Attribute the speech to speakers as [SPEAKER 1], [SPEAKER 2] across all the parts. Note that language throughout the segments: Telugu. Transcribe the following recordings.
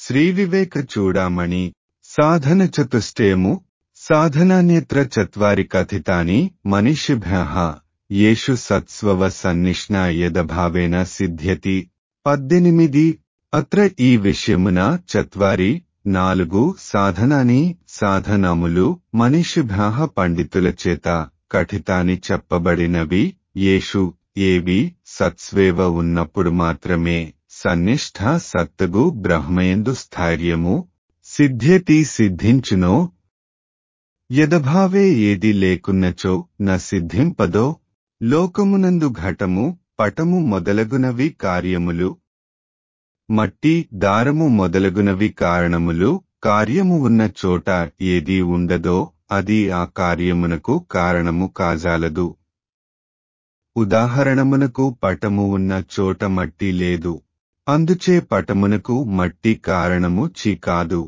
[SPEAKER 1] శ్రీవివేక చూడామణి సాధన చతుష్టయము సాధనాన్యత్ర చత్వారి కథితాని మనిషిభ్యః యేషు సత్స్వవ సన్నిష్ణా యదభావేన సిద్ధ్యతి పద్దెనిమిది అత్ర ఈ విషయమున చత్వారి నాలుగు సాధనాని సాధనములు మనిషిభ్యః పండితుల చేత కఠితాని చెప్పబడినవి యేషు ఏవి సత్స్వేవ ఉన్నప్పుడు మాత్రమే సన్నిష్ఠ సత్తగు బ్రహ్మయందు స్థైర్యము సిద్ధ్యతి సిద్ధించునో యదభావే ఏది లేకున్నచో న సిద్ధింపదో లోకమునందు ఘటము పటము మొదలగునవి కార్యములు మట్టి దారము మొదలగునవి కారణములు కార్యము ఉన్న చోట ఏది ఉండదో అది ఆ కార్యమునకు కారణము కాజాలదు ఉదాహరణమునకు పటము ఉన్న చోట మట్టి లేదు అందుచే పటమునకు మట్టి కారణము చీ కాదు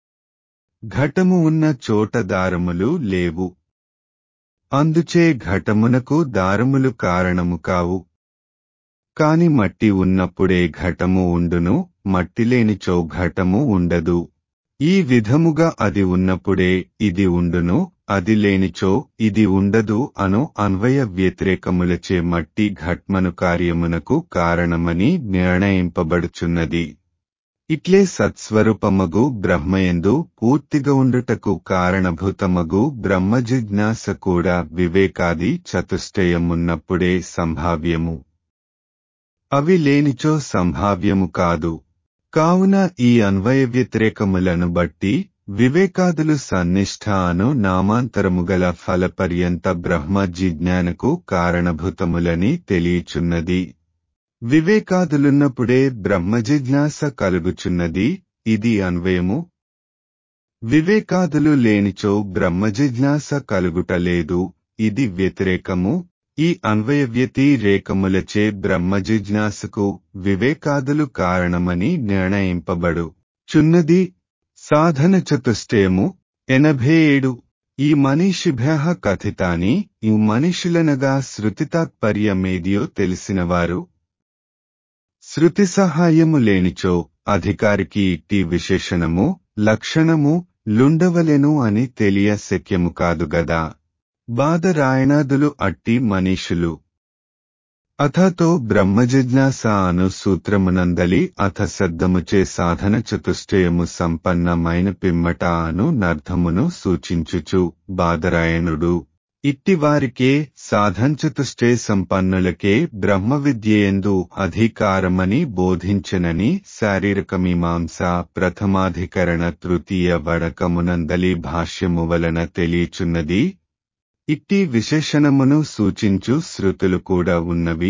[SPEAKER 1] ఘటము ఉన్న చోట దారములు లేవు అందుచే ఘటమునకు దారములు కారణము కావు కాని మట్టి ఉన్నప్పుడే ఘటము ఉండును మట్టి లేనిచో ఘటము ఉండదు ఈ విధముగా అది ఉన్నప్పుడే ఇది ఉండును అది లేనిచో ఇది ఉండదు అను అన్వయ వ్యతిరేకములచే మట్టి ఘట్మను కార్యమునకు కారణమని నిర్ణయింపబడుచున్నది ఇట్లే సత్స్వరూపమగు బ్రహ్మయందు పూర్తిగా ఉండుటకు కారణభూతమగు బ్రహ్మ జిజ్ఞాస కూడా వివేకాది చతుష్టయమున్నప్పుడే సంభావ్యము అవి లేనిచో సంభావ్యము కాదు కావున ఈ అన్వయ వ్యతిరేకములను బట్టి వివేకాదులు సన్నిష్ఠ అను నామాంతరము గల ఫలపర్యంత బ్రహ్మ జిజ్ఞానకు కారణభూతములని తెలియచున్నది వివేకాదులున్నప్పుడే బ్రహ్మ జిజ్ఞాస కలుగుచున్నది ఇది అన్వయము వివేకాదులు లేనిచో బ్రహ్మ జిజ్ఞాస కలుగుటలేదు ఇది వ్యతిరేకము ఈ అన్వయ వ్యతిరేకములచే బ్రహ్మ జిజ్ఞాసకు వివేకాదులు కారణమని నిర్ణయింపబడు చున్నది సాధన చతుష్టయము ఎనభై ఏడు ఈ మనీషిభ్య కథితాని ఈ మనుషులనగా శృతితాత్పర్యమేదియో తెలిసినవారు శృతి సహాయము లేనిచో అధికారికి ఇట్టి విశేషణము లక్షణము లుండవలెను అని తెలియ శక్యము కాదు గదా బాధరాయణాదులు అట్టి మనీషులు అథతో బ్రహ్మజిజ్ఞాస అను సూత్రమునందలి అథ శబ్దముచే సాధన చతుష్టయము సంపన్నమైన పిమ్మట అను నర్థమును సూచించుచు బాదరాయణుడు ఇట్టివారికే సాధంచతుష్టే సంపన్నులకే బ్రహ్మ విద్యయందు అధికారమని బోధించనని శారీరకమీమాంస ప్రథమాధికరణ తృతీయ వడకమునందలి భాష్యము వలన తెలియచున్నది ఇట్టి విశేషణమును సూచించు శృతులు కూడా ఉన్నవి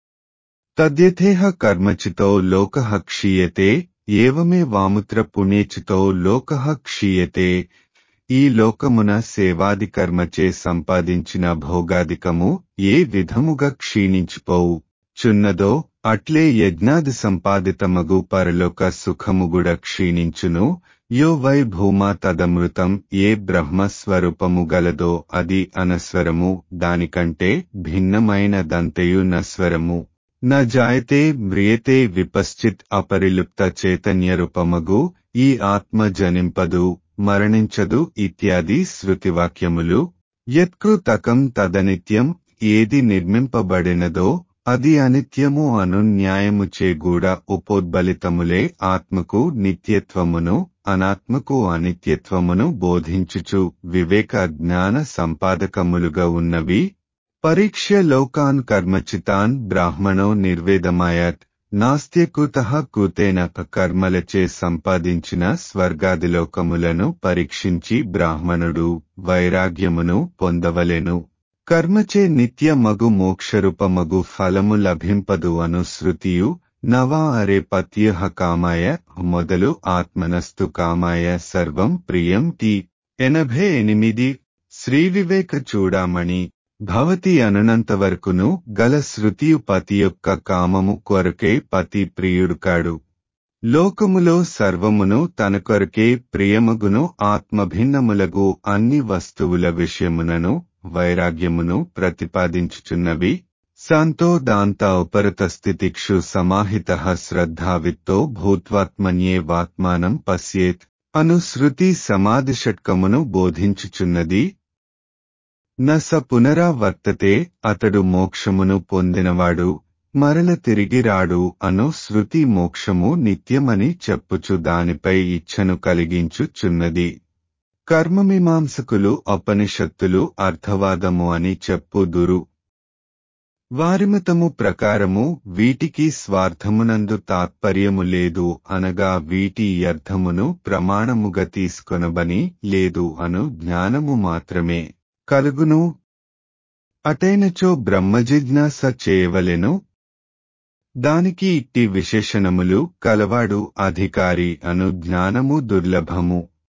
[SPEAKER 1] తద్యథేహ కర్మచితో లోక క్షీయతే ఏవమే వాముత్ర పుణ్యచితో లోక క్షీయతే ఈ లోకమున సేవాది కర్మచే సంపాదించిన భోగాధికము ఏ విధముగా క్షీణించిపోవు చున్నదో అట్లే యజ్ఞాది సంపాదితమగు పరలోక సుఖముగుడ క్షీణించును యో వై భూమా తదమృతం ఏ బ్రహ్మస్వరూపము గలదో అది అనస్వరము దానికంటే భిన్నమైన దంతయు నస్వరము న జాయతే మ్రియతే విపశ్చిత్ అపరిలుప్త చైతన్య రూపమగు ఈ ఆత్మ జనింపదు మరణించదు ఇత్యాది శృతివాక్యములు యత్కృతకం తదనిత్యం ఏది నిర్మింపబడినదో అది అనిత్యము అను న్యాయముచే కూడా ఉపోద్బలితములే ఆత్మకు నిత్యత్వమును అనాత్మకు అనిత్యత్వమును బోధించుచు వివేక జ్ఞాన సంపాదకములుగా ఉన్నవి పరీక్ష లోకాన్ కర్మచితాన్ బ్రాహ్మణో నిర్వేదమాయత్ నాస్త్యకృత కృతేన కర్మలచే సంపాదించిన స్వర్గాదిలోకములను పరీక్షించి బ్రాహ్మణుడు వైరాగ్యమును పొందవలెను కర్మచే నిత్య మగు మోక్షరూపమగు ఫలము లభింపదు అను శృతియు నవా అరే పత్యహ కామాయ మొదలు ఆత్మనస్తు కామాయ సర్వం ప్రియం టి ఎనభై ఎనిమిది శ్రీ వివేక చూడామణి భవతి అననంతవరకును గల శృతియు పతి యొక్క కామము కొరకే పతి ప్రియుడు కాడు లోకములో సర్వమును తన కొరకే ప్రియమగును ఆత్మభిన్నములగు అన్ని వస్తువుల విషయమునను వైరాగ్యమును ప్రతిపాదించుచున్నవి శాంతో దాంత ఉపరతస్థితిక్షు సమాహిత శ్రద్ధావిత్తో భూత్వాత్మన్యేవాత్మానం పశ్యేత్ అను శృతి సమాధి షట్కమును బోధించుచున్నది న స పునరావర్తతే అతడు మోక్షమును పొందినవాడు మరల తిరిగి రాడు అను శృతి మోక్షము నిత్యమని చెప్పుచు దానిపై ఇచ్ఛను కలిగించుచున్నది కర్మమీమాంసకులు ఉపనిషత్తులు అర్థవాదము అని చెప్పుదురు వారిమతము ప్రకారము వీటికి స్వార్థమునందు తాత్పర్యము లేదు అనగా వీటి అర్థమును ప్రమాణముగా తీసుకొనబని లేదు అను జ్ఞానము మాత్రమే కలుగును అటైనచో బ్రహ్మజిజ్ఞాస చేయవలెను దానికి ఇట్టి విశేషణములు కలవాడు అధికారి అను జ్ఞానము దుర్లభము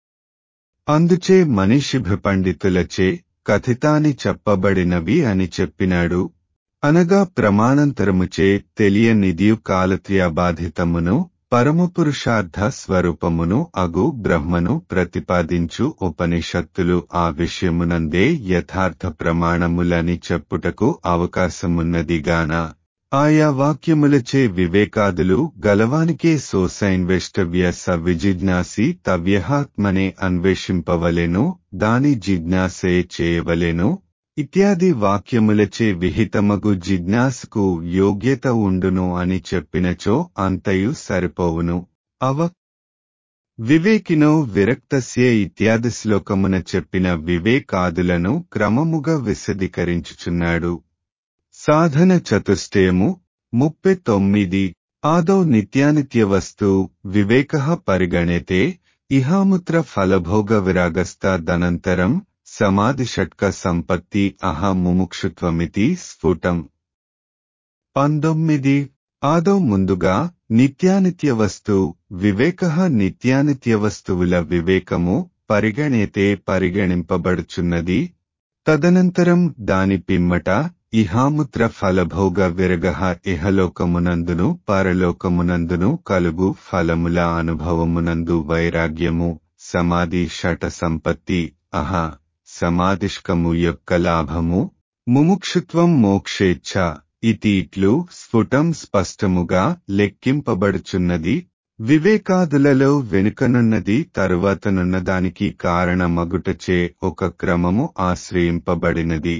[SPEAKER 1] అందుచే మనిషిభ పండితులచే కథితాని చెప్పబడినవి అని చెప్పినాడు అనగా ప్రమాణంతరముచే తెలియనిదియు కాలత్ర్యాబాధితమును పరమపురుషార్థ స్వరూపమును అగు బ్రహ్మను ప్రతిపాదించు ఉపనిషత్తులు ఆ విషయమునందే యథార్థ ప్రమాణములని చెప్పుటకు అవకాశమున్నదిగాన ఆయా వాక్యములచే వివేకాదులు గలవానికే సోసైన్వేష్టవ్య స విజిజ్ఞాసి తవ్యహాత్మనే అన్వేషింపవలెను దాని జిజ్ఞాసే చేయవలెను ఇత్యాది వాక్యములచే విహితమగు జిజ్ఞాసకు యోగ్యత ఉండును అని చెప్పినచో అంతయు సరిపోవును అవ వివేకినో విరక్తస్య ఇత్యాది శ్లోకమున చెప్పిన వివేకాదులను క్రమముగా విశదీకరించుచున్నాడు సాధన చతుష్టయము ముప్పై తొమ్మిది ఆదౌ నిత్యానిత్య వస్తు వివేక పరిగణితే ఇహాముత్ర ఫలభోగ విరాగస్తాదనంతరం సమాధి షట్క సంపత్తి అహ ముముక్షుత్వమితి స్ఫుటం పంతొమ్మిది ఆదో ముందుగా నిత్యానిత్య వస్తు వివేక నిత్యానిత్య వస్తువుల వివేకము పరిగణితే పరిగణింపబడుచున్నది తదనంతరం దాని పిమ్మట ఇహాముత్ర ఫలభోగ విరగ ఇహలోకమునందును పరలోకమునందును కలుగు ఫలముల అనుభవమునందు వైరాగ్యము సమాధి షట సంపత్తి అహ సమాధిష్కము యొక్క లాభము ముముక్షుత్వం మోక్షేచ్ఛ ఇతి ఇట్లు స్ఫుటం స్పష్టముగా లెక్కింపబడుచున్నది వివేకాదులలో వెనుకనున్నది తరువాతనున్న దానికి కారణమగుటచే ఒక క్రమము ఆశ్రయింపబడినది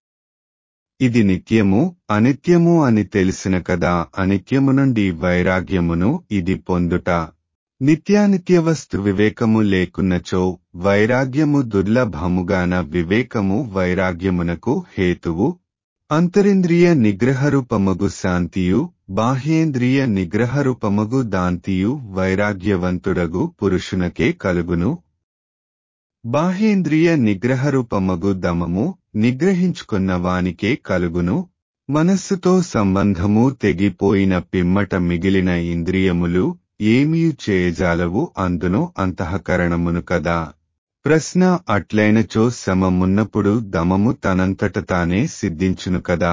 [SPEAKER 1] ఇది నిత్యము అనిత్యము అని తెలిసిన కదా అనిత్యము నుండి వైరాగ్యమును ఇది పొందుట నిత్యానిత్య వస్తు వివేకము లేకున్నచో వైరాగ్యము దుర్లభముగాన వివేకము వైరాగ్యమునకు హేతువు అంతరింద్రియ నిగ్రహరూపమగు శాంతియు బాహ్యేంద్రియ నిగ్రహరూపమగు దాంతియు వైరాగ్యవంతుడగు పురుషునకే కలుగును బాహ్యేంద్రియ నిగ్రహరూపమగు దమము నిగ్రహించుకున్న వానికే కలుగును మనస్సుతో సంబంధము తెగిపోయిన పిమ్మట మిగిలిన ఇంద్రియములు ఏమీ చేయజాలవు అందును అంతఃకరణమును కదా ప్రశ్న అట్లైనచో సమమున్నప్పుడు దమము తనంతట తానే సిద్ధించును కదా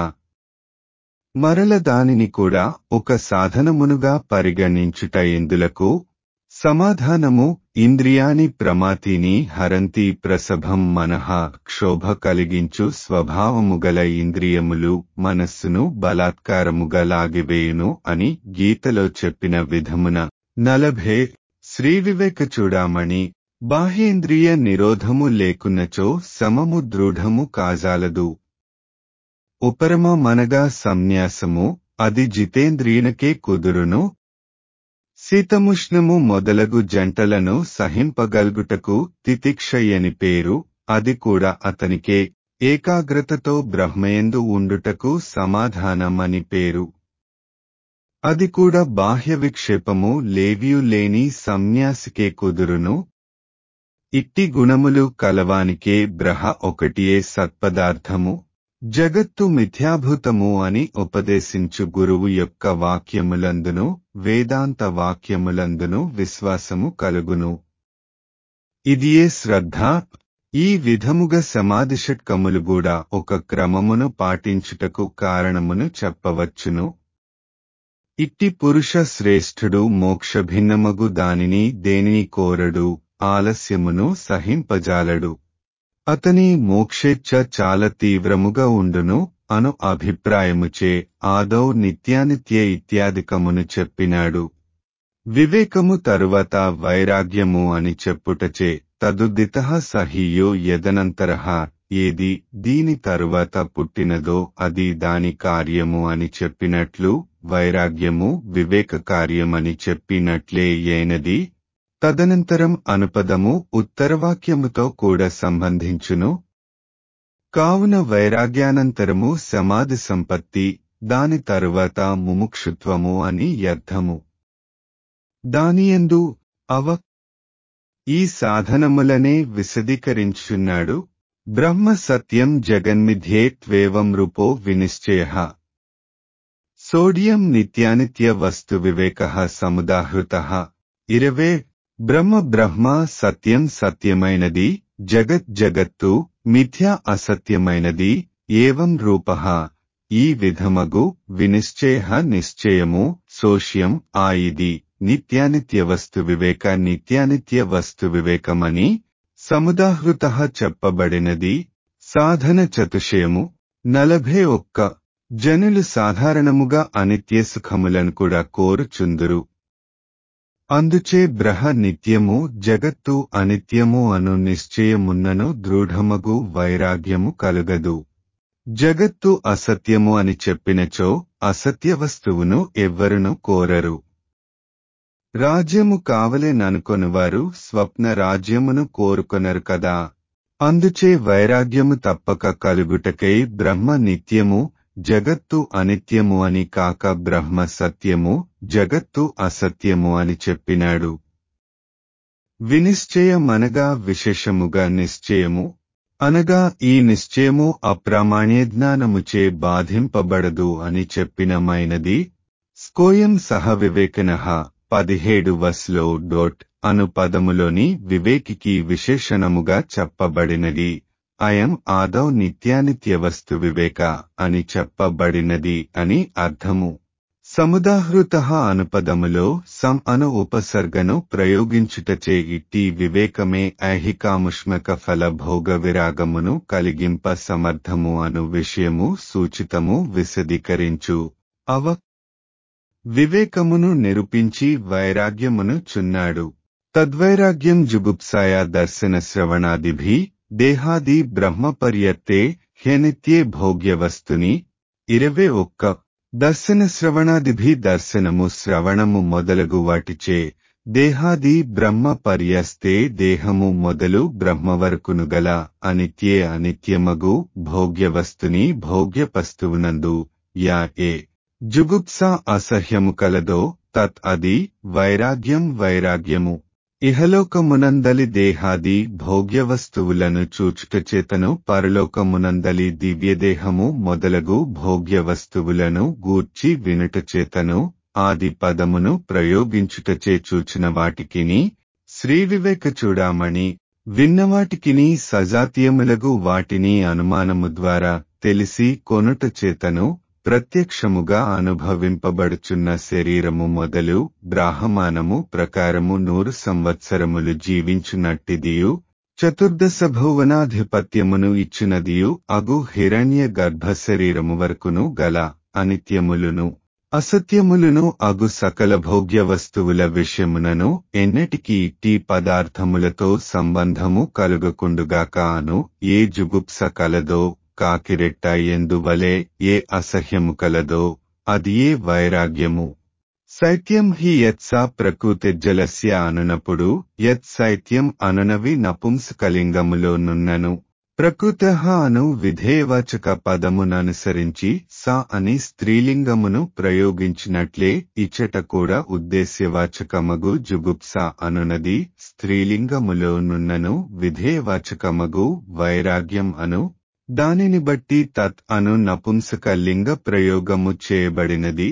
[SPEAKER 1] మరల దానిని కూడా ఒక సాధనమునుగా పరిగణించుట ఎందులకు సమాధానము ఇంద్రియాని ప్రమాతిని హరంతి ప్రసభం మనః క్షోభ కలిగించు స్వభావముగల ఇంద్రియములు మనస్సును బలాత్కారముగా లాగివేయును అని గీతలో చెప్పిన విధమున నలభే శ్రీవివేక చూడామణి బాహ్యేంద్రియ నిరోధము లేకున్నచో సమము దృఢము కాజాలదు ఉపరమ మనగా సంన్యాసము అది జితేంద్రియునకే కుదురును శీతముష్ణము మొదలగు జంటలను సహింపగల్గుటకు తితిక్షయని పేరు అది కూడా అతనికే ఏకాగ్రతతో బ్రహ్మయందు ఉండుటకు సమాధానమని పేరు అది కూడా బాహ్య విక్షేపము లేవియు లేని సన్యాసికే కుదురును ఇట్టి గుణములు కలవానికే బ్రహ ఒకటియే సత్పదార్థము జగత్తు మిథ్యాభూతము అని ఉపదేశించు గురువు యొక్క వాక్యములందును వేదాంత వాక్యములందును విశ్వాసము కలుగును ఇదియే శ్రద్ధ ఈ విధముగా సమాధిషట్కములు కూడా ఒక క్రమమును పాటించుటకు కారణమును చెప్పవచ్చును ఇట్టి పురుష శ్రేష్ఠుడు మోక్షభిన్నమగు దానిని దేనిని కోరడు ఆలస్యమును సహింపజాలడు అతని మోక్షేచ్ఛ చాలా తీవ్రముగా ఉండును అను అభిప్రాయముచే ఆదౌ నిత్యానిత్య ఇత్యాదికమును చెప్పినాడు వివేకము తరువాత వైరాగ్యము అని చెప్పుటచే తదుదిత సహియో యదనంతరః ఏది దీని తరువాత పుట్టినదో అది దాని కార్యము అని చెప్పినట్లు వైరాగ్యము వివేక కార్యమని చెప్పినట్లే ఏనది తదనంతరం అనుపదము ఉత్తరవాక్యముతో కూడా సంబంధించును కావున వైరాగ్యానంతరము సమాధి సంపత్తి దాని తరువాత ముముక్షుత్వము అని అర్థము దానియందు అవ ఈ సాధనములనే విశదీకరించున్నాడు బ్రహ్మ సత్యం జగన్మిథ్యేత్వేవం రూపో వినిశ్చయ సోడియం నిత్యానిత్య వస్తు వివేక సముదాహృత ఇరవే బ్రహ్మ బ్రహ్మ సత్యం సత్యమైనది జగత్ జగత్తు మిథ్య అసత్యమైనది ఏవం రూప ఈ విధమగు వినిశ్చయ నిశ్చయము సోష్యం ఆయిది నిత్యానిత్య వస్తు వివేక నిత్యానిత్య వస్తు వివేకమని సముదాహృత చెప్పబడినది సాధన చతుషయము నలభై ఒక్క జనులు సాధారణముగా అనిత్య సుఖములను కూడా కోరుచుందురు అందుచే బ్రహ నిత్యము జగత్తు అనిత్యము అను నిశ్చయమున్నను దృఢమగు వైరాగ్యము కలుగదు జగత్తు అసత్యము అని చెప్పినచో అసత్య వస్తువును ఎవ్వరును కోరరు రాజ్యము కావలేననుకొనివారు స్వప్న రాజ్యమును కోరుకొనరు కదా అందుచే వైరాగ్యము తప్పక కలుగుటకై బ్రహ్మ నిత్యము జగత్తు అనిత్యము అని కాక బ్రహ్మ సత్యము జగత్తు అసత్యము అని చెప్పినాడు వినిశ్చయమనగా విశేషముగా నిశ్చయము అనగా ఈ నిశ్చయము అప్రామాణ్య జ్ఞానముచే బాధింపబడదు అని చెప్పినమైనది స్కోయం సహ వివేకన పదిహేడు వస్లో డోట్ అను పదములోని వివేకికి విశేషణముగా చెప్పబడినది అయం ఆదౌ నిత్యానిత్య వస్తు వివేక అని చెప్పబడినది అని అర్థము సముదాహృత అనుపదములో సం అను ఉపసర్గను ప్రయోగించుటచే ఇట్టి వివేకమే ఐహికాముష్మక ఫల భోగ విరాగమును కలిగింప సమర్థము అను విషయము సూచితము విశదీకరించు అవ వివేకమును నిరూపించి వైరాగ్యమును చున్నాడు తద్వైరాగ్యం జుగుప్సాయ దర్శన శ్రవణాదిభి దేహాది బ్రహ్మపర్యత్తే హ్యనిత్యే భోగ్యవస్తుని ఇరవై ఒక్క దర్శన శ్రవణాదిభి దర్శనము శ్రవణము మొదలగు వాటిచే దేహాది బ్రహ్మ పర్యస్తే దేహము మొదలు బ్రహ్మ వరకును గల అనిత్యే అనిత్యమగు భోగ్యవస్తుని భోగ్యపస్తువునందు యా ఏ జుగుప్స అసహ్యము కలదో తత్ అది వైరాగ్యం వైరాగ్యము ఇహలోకమునందలి దేహాది భోగ్యవస్తువులను చూచుటచేతను పరలోకమునందలి దివ్యదేహము మొదలగు భోగ్యవస్తువులను గూర్చి వినుటచేతను ఆది పదమును ప్రయోగించుటచే చూచిన వాటికిని శ్రీ వివేక చూడామణి విన్నవాటికిని సజాతీయములగు వాటిని అనుమానము ద్వారా తెలిసి కొనుట చేతను ప్రత్యక్షముగా అనుభవింపబడుచున్న శరీరము మొదలు బ్రాహ్మానము ప్రకారము నూరు సంవత్సరములు జీవించునట్టిదియు చతుర్దశ భువనాధిపత్యమును ఇచ్చినదియు అగు హిరణ్య గర్భ శరీరము వరకును గల అనిత్యములును అసత్యములును అగు సకల భోగ్య వస్తువుల విషయమునను ఎన్నటికీ ఇట్టి పదార్థములతో సంబంధము కలుగకుండుగాక అను ఏ జుగుప్స కలదో కాకిరెట్ట ఎందువలే ఏ అసహ్యము కలదో అది ఏ వైరాగ్యము శైత్యం హి యత్సా ప్రకృతిజ్జలస్య అనునప్పుడు యత్ శైత్యం అనునవి నపుంసకలింగములోనున్నను ప్రకృత అను విధేయవాచక పదముననుసరించి స అని స్త్రీలింగమును ప్రయోగించినట్లే ఇచ్చట కూడా ఉద్దేశ్యవాచకమగు జుగుప్స అనునది స్త్రీలింగములోనున్నను విధేయవాచకమగు వైరాగ్యం అను దానిని బట్టి తత్ అను నపుంసక లింగ ప్రయోగము చేయబడినది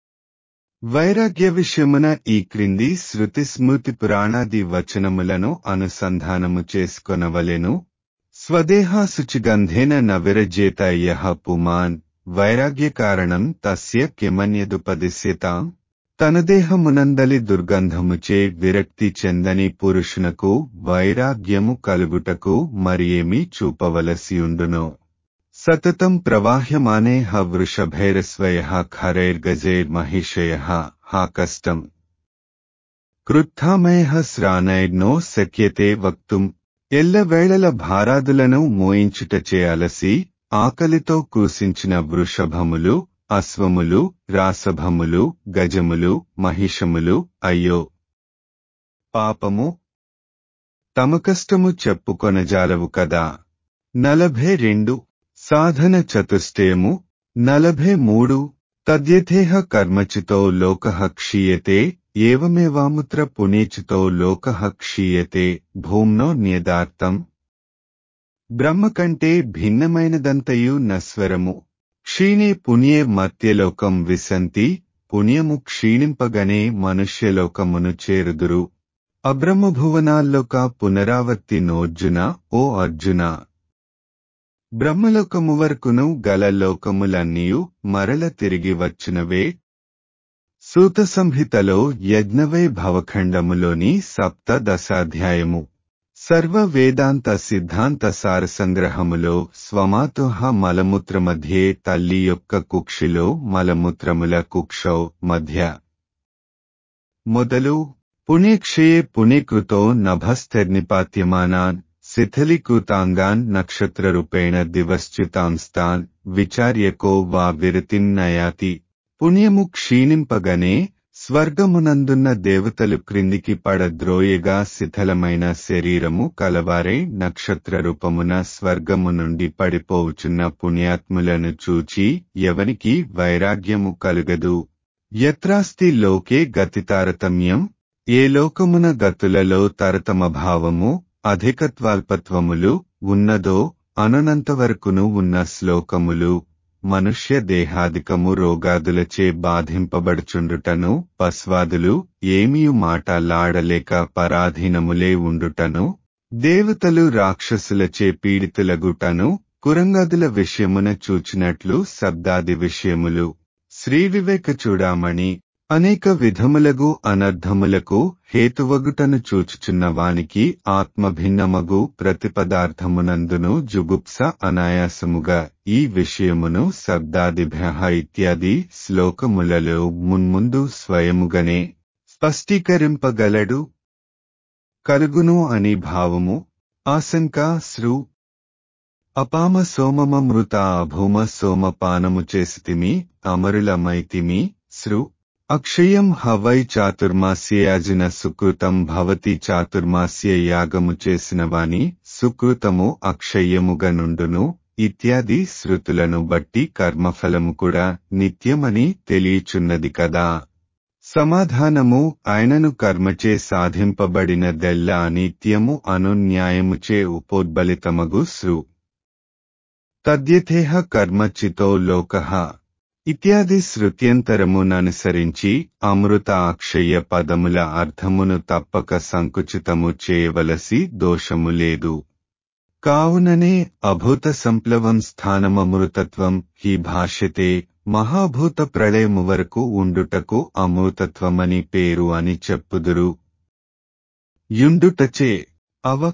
[SPEAKER 1] వైరాగ్య విషయమున ఈ క్రింది శృతి స్మృతి పురాణాది వచనములను అనుసంధానము చేసుకొనవలెను స్వదేహాశుచిగంధేన నవిరజేత యహ పుమాన్ వైరాగ్య కారణం తస్య కిమన్యదుపదిశ్యతాం తన దేహమునందలి దుర్గంధముచే విరక్తి చెందని పురుషునకు వైరాగ్యము కలుగుటకు మరియేమి చూపవలసియుండునో సతతం ప్రవాహ్యమానే హ వృషభైరస్వయ ఖరైర్గజైర్మహిషయ హా కష్టం కృత్థామయ శ్రానైర్నో శక్యతే వక్తుం ఎల్లవేళల భారాదులను మోయించుటచే అలసి ఆకలితో కూసించిన వృషభములు అశ్వములు రాసభములు గజములు మహిషములు అయ్యో పాపము తమ కష్టము చెప్పుకొనజాలవు కదా నలభై రెండు సాధన చతుష్టయము నలభై మూడు తద్యథేహ కర్మచితో లోక క్షీయతే ఏవమేవాముత్ర పునేచితో లోక క్షీయతే భూమ్నో న్యదార్థం బ్రహ్మ కంటే భిన్నమైనదంతయు నస్వరము క్షీణే పుణ్యే మర్త్యలోకం విసంతి పుణ్యము క్షీణింపగనే మనుష్యలోకమును చేరుదురు అబ్రహ్మభువనాల్లోక పునరావర్తి నోర్జున ఓ అర్జున బ్రహ్మలోకము వరకును గల లోకములన్నీయు మరల తిరిగి వచ్చినవే సూత సంహితలో యజ్ఞవై భవఖండములోని సప్త దశాధ్యాయము సర్వ వేదాంత సిద్ధాంత సార సంగ్రహములో స్వమాతోహ మలమూత్ర మధ్యే తల్లి యొక్క కుక్షిలో మలమూత్రముల కుక్షౌ మధ్య మొదలు పుణ్యక్షయే పుణ్యకృతో నభస్థిర్నిపాత్యమానాన్ శిథిలీకృతాంగాన్ నక్షత్రరూపేణ దివశ్చితాంస్తాన్ విచార్యకో వా విరతిం నయాతి పుణ్యము క్షీణింపగనే స్వర్గమునందున్న దేవతలు క్రిందికి పడద్రోయగా శిథిలమైన శరీరము కలవారై నక్షత్ర రూపమున స్వర్గము నుండి పడిపోవుచున్న పుణ్యాత్ములను చూచి ఎవనికి వైరాగ్యము కలుగదు యత్రాస్తి లోకే గతి తారతమ్యం ఏ లోకమున గతులలో తరతమభావము అధికత్వాల్పత్వములు ఉన్నదో అననంతవరకును ఉన్న శ్లోకములు మనుష్య దేహాదికము రోగాదులచే బాధింపబడుచుండుటను పస్వాదులు ఏమీయు మాటలాడలేక పరాధీనములే ఉండుటను దేవతలు రాక్షసులచే పీడితులగుటను కురంగదుల విషయమున చూచినట్లు శబ్దాది విషయములు శ్రీ వివేక చూడామణి అనేక విధములగు అనర్థములకు హేతువగుటను చూచుచున్న వానికి ఆత్మభిన్నమగు ప్రతిపదార్థమునందును జుగుప్స అనాయాసముగా ఈ విషయమును శబ్దాదిభ్య ఇత్యాది శ్లోకములలో మున్ముందు స్వయముగనే స్పష్టీకరింపగలడు కలుగును అని భావము ఆశంక శ్రు అపామ సోమమమృత అభూమ సోమపానము చేసితిమి అమరులమైతిమి శ్రు అక్షయం హవై చాతుర్మాస్యయాజిన సుకృతం భవతి చాతుర్మాస్య యాగము చేసిన వాని సుకృతము అక్షయ్యముగా నుండును ఇత్యాది శృతులను బట్టి కర్మఫలము కూడా నిత్యమని తెలియచున్నది కదా సమాధానము ఆయనను కర్మచే సాధింపబడినదెల్ల అనిత్యము అను న్యాయముచే ఉపోద్బలితమగు శ్రు తద్యథేహ కర్మచితో లోకః ఇత్యాది శృత్యంతరముననుసరించి అమృత అక్షయ పదముల అర్థమును తప్పక సంకుచితము చేయవలసి దోషము లేదు కావుననే అభూత సంప్లవం స్థానమమృతత్వం హి భాష్యతే మహాభూత ప్రళయము వరకు ఉండుటకు అమృతత్వమని పేరు అని చెప్పుదురు యుండుటచే అవ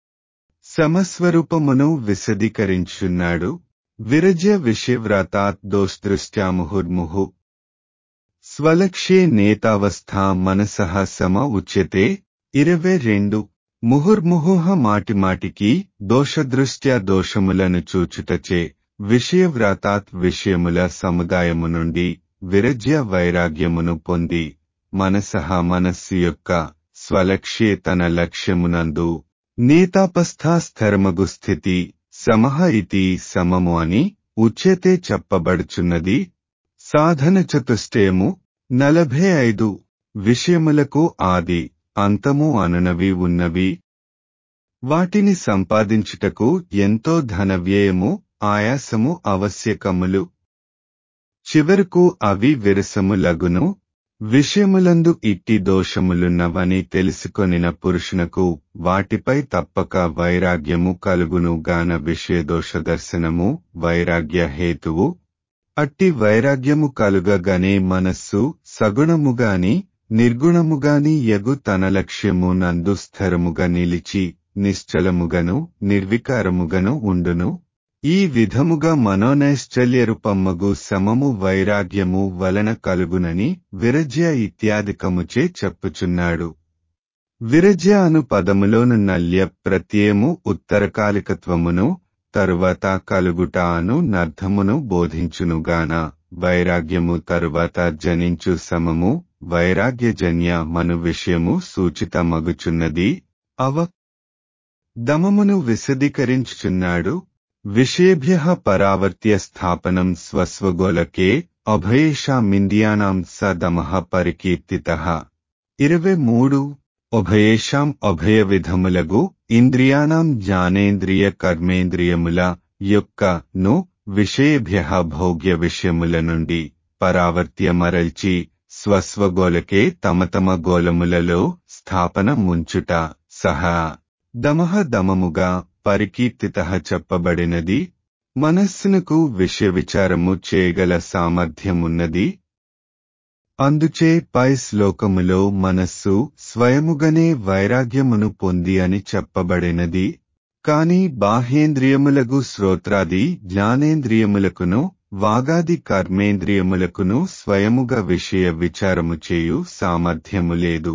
[SPEAKER 1] సమస్వరూపమును విశదీకరించున్నాడు విరజ్య విషయవ్రతాత్ దోషదృష్ట్యా ముహుర్ముహు స్వలక్ష్యే నేతావస్థ మనసః సమ ఉచ్యతే ఇరవై రెండు ముహుర్ముహుహ మాటిమాటికి దోషదృష్ట్యా దోషములను చూచుటచే విషయవ్రతాత్ విషయముల సముదాయము నుండి విరజ్య వైరాగ్యమును పొంది మనసహ మనస్సు యొక్క స్వలక్ష్యే తన లక్ష్యమునందు నేతాపస్థాస్థరమగు స్థితి సమహ ఇతి సమము అని ఉచ్యతే చెప్పబడుచున్నది సాధన చతుష్టయము నలభై ఐదు విషయములకు ఆది అంతము అనునవి ఉన్నవి వాటిని సంపాదించుటకు ఎంతో ధన వ్యయము ఆయాసము ఆవశ్యకములు చివరకు అవి విరసములగును విషయములందు ఇట్టి దోషములున్నవని తెలుసుకొనిన పురుషునకు వాటిపై తప్పక వైరాగ్యము కలుగును గాన విషయదోష దర్శనము వైరాగ్య హేతువు అట్టి వైరాగ్యము కలుగగానే మనస్సు సగుణముగాని నిర్గుణముగాని యగు తన లక్ష్యము నందు స్థిరముగా నిలిచి నిశ్చలముగను నిర్వికారముగను ఉండును ఈ విధముగా మనోనైశ్చల్యరూపమ్మగు సమము వైరాగ్యము వలన కలుగునని విరజ్య ఇత్యాదికముచే చెప్పుచున్నాడు విరజ్య అను పదములోనున్న ల్య ప్రత్యయము ఉత్తరకాలికత్వమును తరువాత కలుగుట అను నర్థమును బోధించునుగాన వైరాగ్యము తరువాత జనించు సమము వైరాగ్యజన్య మను విషయము సూచితమగుచున్నది అవ దమమును విశదీకరించుచున్నాడు విషయేభ్య పరావర్త్య స్థాపనం స్వస్వగోలకే అభయేషామింద్రియాణం స దమః పరికీర్తిత ఇరవై మూడు ఉభయేషాం అభయ విధములగు ఇంద్రియాణం జ్ఞానేంద్రియ కర్మేంద్రియముల యొక్క ను విషయేభ్య భోగ్య విషయముల నుండి పరావర్త్య మరల్చి స్వస్వగోలకే తమ తమ గోలములలో స్థాపన ముంచుట సహా దమః దమముగా పరికీర్తిత చెప్పబడినది మనస్సునకు విషయ విచారము చేయగల సామర్థ్యమున్నది అందుచే పై శ్లోకములో మనస్సు స్వయముగనే వైరాగ్యమును పొంది అని చెప్పబడినది కాని బాహ్యేంద్రియములగు శ్రోత్రాది జ్ఞానేంద్రియములకును వాగాది కర్మేంద్రియములకును స్వయముగా విషయ విచారము చేయు సామర్థ్యము లేదు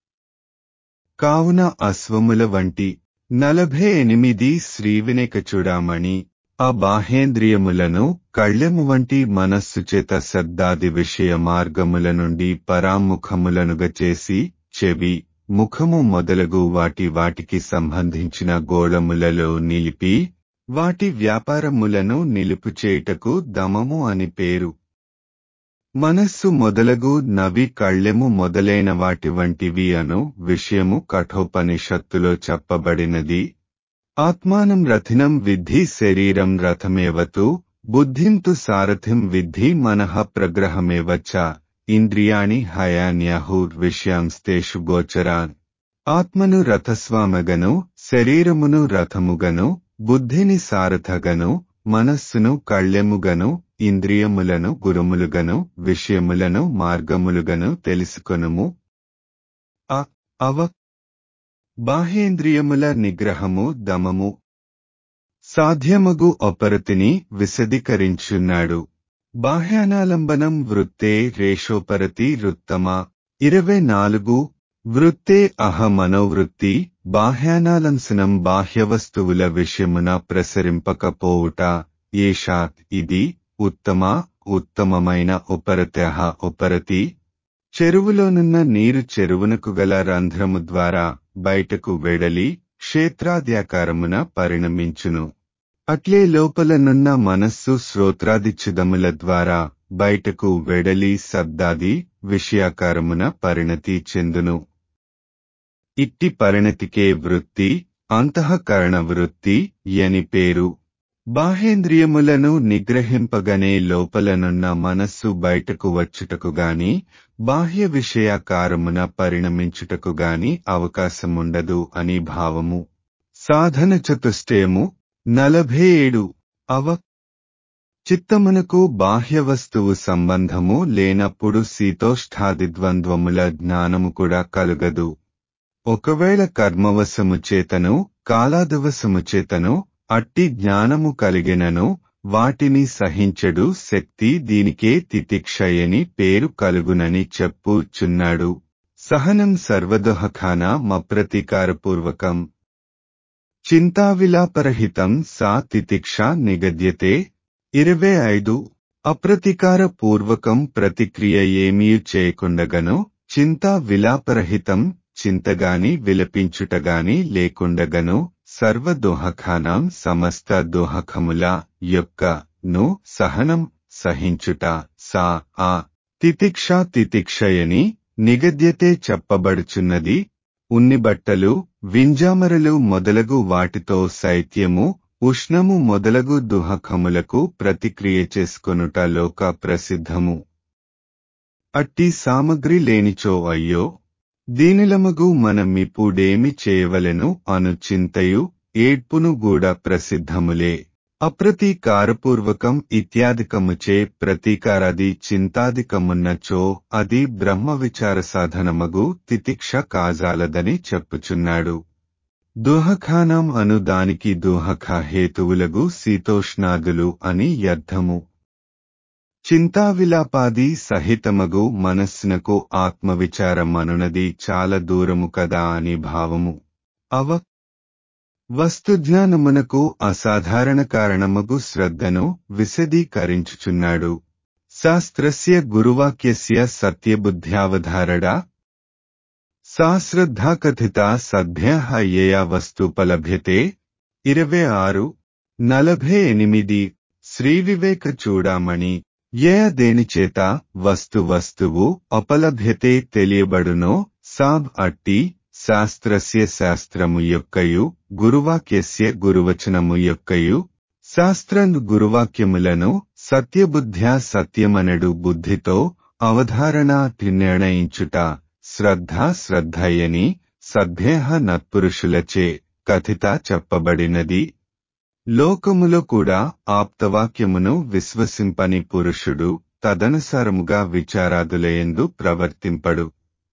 [SPEAKER 1] కావున అశ్వముల వంటి నలభై ఎనిమిది శ్రీవినేక చూడామణి ఆ బాహేంద్రియములను కళ్ళెము వంటి మనస్సు చేత శబ్దాది విషయ మార్గముల నుండి పరాముఖములనుగ చేసి చెవి ముఖము మొదలగు వాటి వాటికి సంబంధించిన గోళములలో నిలిపి వాటి వ్యాపారములను నిలుపుచేయుటకు దమము అని పేరు మనస్సు మొదలగు నవి కళ్ళెము మొదలైన వాటి వంటివి అను విషయము కఠోపనిషత్తులో చెప్పబడినది ఆత్మానం రథినం విద్ధి శరీరం రథమేవతు బుద్ధిం తు సారథిం విద్ధి మనః ప్రగ్రహమేవ చ ఇంద్రియాణి హయాన్యాహుర్ విషయాంస్తేషు గోచరాన్ ఆత్మను రథస్వామగను శరీరమును రథముగను బుద్ధిని సారథగను మనస్సును కళ్ళెముగను ఇంద్రియములను గురుములుగను విషయములను మార్గములుగను తెలుసుకొనుము అ అవ బాహేంద్రియముల నిగ్రహము దమము సాధ్యమగు అపరతిని విశదీకరించున్నాడు బాహ్యానాలంబనం వృత్తే రేషోపరతి రుత్తమ ఇరవై నాలుగు వృత్తే అహ మనోవృత్తి బాహ్యానాలంసనం బాహ్యవస్తువుల విషయమున ప్రసరింపకపోవుట ఏషాత్ ఇది ఉత్తమ ఉత్తమమైన ఉపరత్యహ ఉపరతి చెరువులోనున్న నీరు చెరువునకు గల రంధ్రము ద్వారా బయటకు వెడలి క్షేత్రాద్యాకారమున పరిణమించును అట్లే లోపలనున్న మనస్సు శ్రోత్రాదిచ్యుదముల ద్వారా బయటకు వెడలి శబ్దాది విషయాకారమున పరిణతి చెందును ఇట్టి పరిణతికే వృత్తి అంతఃకరణ వృత్తి యని పేరు బాహేంద్రియములను నిగ్రహింపగనే లోపలనున్న మనస్సు బయటకు వచ్చుటకు గాని బాహ్య విషయాకారమున పరిణమించుటకు గాని అవకాశముండదు అని భావము సాధన చతుష్టయము నలభై ఏడు అవ చిత్తమునకు బాహ్య వస్తువు సంబంధము లేనప్పుడు శీతోష్ఠాదిద్వంద్వముల జ్ఞానము కూడా కలుగదు ఒకవేళ కర్మవశము చేతను కాలాదివశము చేతను అట్టి జ్ఞానము కలిగినను వాటిని సహించడు శక్తి దీనికే తితిక్షయని పేరు కలుగునని చెప్పుచున్నాడు సహనం సర్వదోహఖాన మప్రతీకారపూర్వకం చింతావిలాపరహితం సా తితిక్ష నిగద్యతే ఇరవై ఐదు అప్రతీకార పూర్వకం ప్రతిక్రియ ఏమీ చేయకుండగను చింతా విలాపరహితం చింతగాని విలపించుటగాని లేకుండగను సర్వదోహఖానం సమస్త దోహకముల యొక్క ను సహనం సహించుట సా ఆ తితిక్ష తితిక్షయని నిగద్యతే చెప్పబడుచున్నది ఉన్ని బట్టలు వింజామరలు మొదలగు వాటితో శైత్యము ఉష్ణము మొదలగు దుహకములకు ప్రతిక్రియ చేసుకొనుట లోక ప్రసిద్ధము అట్టి సామగ్రి లేనిచో అయ్యో దీనిలమగు మనమిప్పుడేమి చేయవలెను అను చింతయు ఏడ్పును గూడా ప్రసిద్ధములే అప్రతీకారపూర్వకం ఇత్యాదికముచే ప్రతీకారాది చింతాదికమున్నచో అది బ్రహ్మ విచార సాధనమగు తితిక్ష కాజాలదని చెప్పుచున్నాడు దుహఖానం అను దానికి దుహఖ హేతువులగు శీతోష్ణాదులు అని అర్థము చింతావిలాపాది సహితమగు మనస్సునకు ఆత్మవిచారం అనునది చాలా దూరము కదా అని భావము అవ వస్తుజ్ఞానమునకు అసాధారణ కారణమగు శ్రద్ధను విశదీకరించుచున్నాడు శాస్త్రస్య గురువాక్యస్య సత్యబుద్ధ్యావధారడా సా శ్రద్ధా కథిత సద్భ్య ఏయా వస్తుపలభ్యతే ఇరవై ఆరు నలభై ఎనిమిది శ్రీ వివేక చూడామణి ఏ దేనిచేత వస్తు వస్తువు అపలభ్యతే తెలియబడునో సాబ్ అట్టి శాస్త్రస్య శాస్త్రము యొక్కయు గురువాక్యస్య గురువచనము యొక్కయు శాస్త్రం గురువాక్యములను సత్యబుద్ధ్యా సత్యమనడు బుద్ధితో అవధారణ నిర్ణయించుట శ్రద్ధ శ్రద్ధయని సద్భ్యేహ నత్పురుషులచే కథిత చెప్పబడినది లోకములో కూడా ఆప్తవాక్యమును విశ్వసింపని పురుషుడు తదనుసారముగా విచారాదులయందు ప్రవర్తింపడు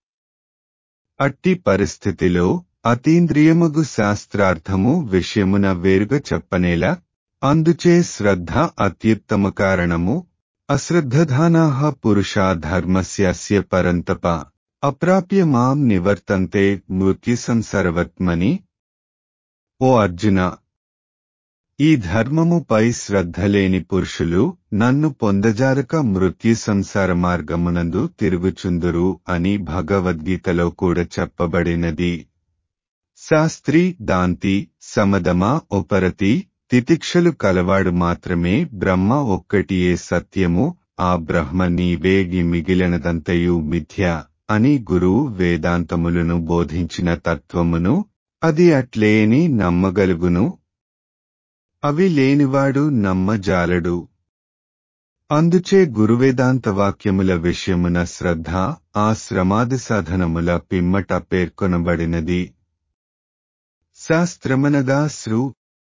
[SPEAKER 1] అట్టి పరిస్థితిలో అతీంద్రియమగు శాస్త్రార్థము విషయమున వేరుగా చెప్పనేలా అందుచే శ్రద్ధ అత్యుత్తమ కారణము అశ్రద్ధధానాహ పురుషా ధర్మస్యాస్య పరంతప అప్రాప్య మాం నివర్తంతే మృత్యు సంసర్వత్మని ఓ అర్జున ఈ ధర్మముపై శ్రద్ధ లేని పురుషులు నన్ను పొందజారక మృత్యు సంసార మార్గమునందు తిరుగుచుందురు అని భగవద్గీతలో కూడా చెప్పబడినది శాస్త్రి దాంతి సమదమ ఉపరతి తితిక్షలు కలవాడు మాత్రమే బ్రహ్మ ఒక్కటియే సత్యము ఆ బ్రహ్మ నీవేగి మిగిలినదంతయు మిథ్య అని గురువు వేదాంతములను బోధించిన తత్వమును అది అట్లేని నమ్మగలుగును అవి లేనివాడు నమ్మజాలడు అందుచే గురువేదాంత వాక్యముల విషయమున శ్రద్ధ ఆ శ్రమాది సాధనముల పిమ్మట పేర్కొనబడినది శాస్త్రమనగా శ్రు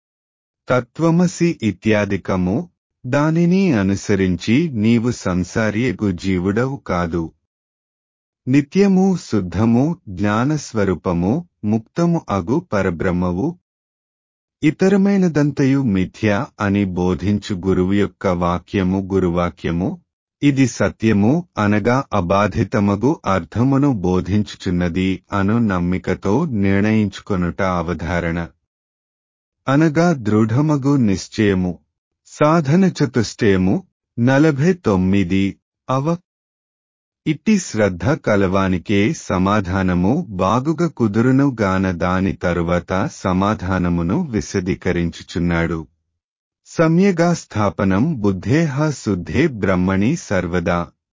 [SPEAKER 1] తత్వమసి ఇత్యాదికము దానిని అనుసరించి నీవు సంసారియగు జీవుడవు కాదు నిత్యము శుద్ధము జ్ఞానస్వరూపము ముక్తము అగు పరబ్రహ్మవు ఇతరమైనదంతయు మిథ్య అని బోధించు గురువు యొక్క వాక్యము గురువాక్యము ఇది సత్యము అనగా అబాధితమగు అర్థమును బోధించుచున్నది అను నమ్మికతో నిర్ణయించుకొనుట అవధారణ అనగా దృఢమగు నిశ్చయము సాధన చతుష్టయము నలభై తొమ్మిది అవ ఇట్టి శ్రద్ధ కలవానికే సమాధానము బాగుగా కుదురును గాన దాని తరువాత సమాధానమును విశదీకరించుచున్నాడు సమ్యగా స్థాపనం బుద్ధేహ శుద్ధే బ్రహ్మణి సర్వదా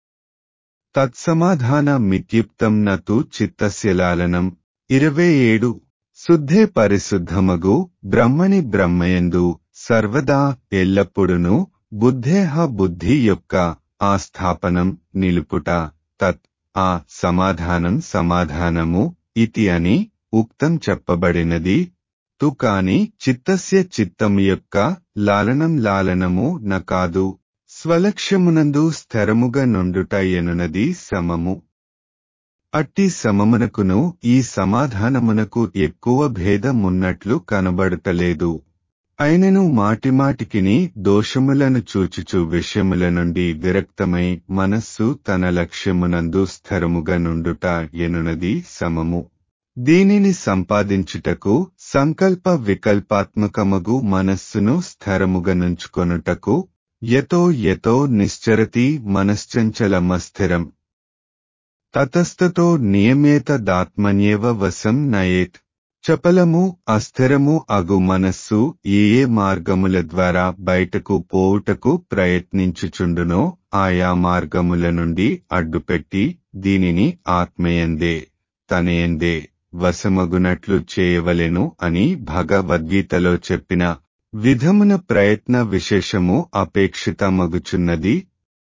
[SPEAKER 1] తత్సమాధాన మిత్యుక్తం నతు చిత్తస్యలాలనం ఇరవై ఏడు శుద్ధే పరిశుద్ధమగు బ్రహ్మణి బ్రహ్మయందు సర్వదా ఎల్లప్పుడును బుద్ధేహ బుద్ధి యొక్క ఆ స్థాపనం నిలుపుట తత్ ఆ సమాధానం సమాధానము ఇతి అని ఉక్తం చెప్పబడినది తు కాని చిత్తస్య చిత్తం యొక్క లాలనం లాలనము న కాదు స్వలక్ష్యమునందు స్థిరముగా నుండుట ఎనునది సమము అట్టి సమమునకును ఈ సమాధానమునకు ఎక్కువ భేదమున్నట్లు కనబడతలేదు అయినను మాటిమాటికిని దోషములను చూచుచు విషయముల నుండి విరక్తమై మనస్సు తన లక్ష్యమునందు స్థిరముగా నుండుట ఎనునది సమము దీనిని సంపాదించుటకు సంకల్ప వికల్పాత్మకమగు మనస్సును స్థిరముగా నుంచుకొనుటకు యతో యతో నిశ్చరతి మనశ్చంచలమస్థిరం తతస్తతో నియమేత దాత్మన్యేవ వశం నయేత్ చపలము అస్థిరము అగు మనస్సు ఏ ఏ మార్గముల ద్వారా బయటకు పోవుటకు ప్రయత్నించుచుండునో ఆయా మార్గముల నుండి అడ్డుపెట్టి దీనిని ఆత్మయందే తనయందే వశమగునట్లు చేయవలెను అని భగవద్గీతలో చెప్పిన విధమున ప్రయత్న విశేషము అపేక్షితమగుచున్నది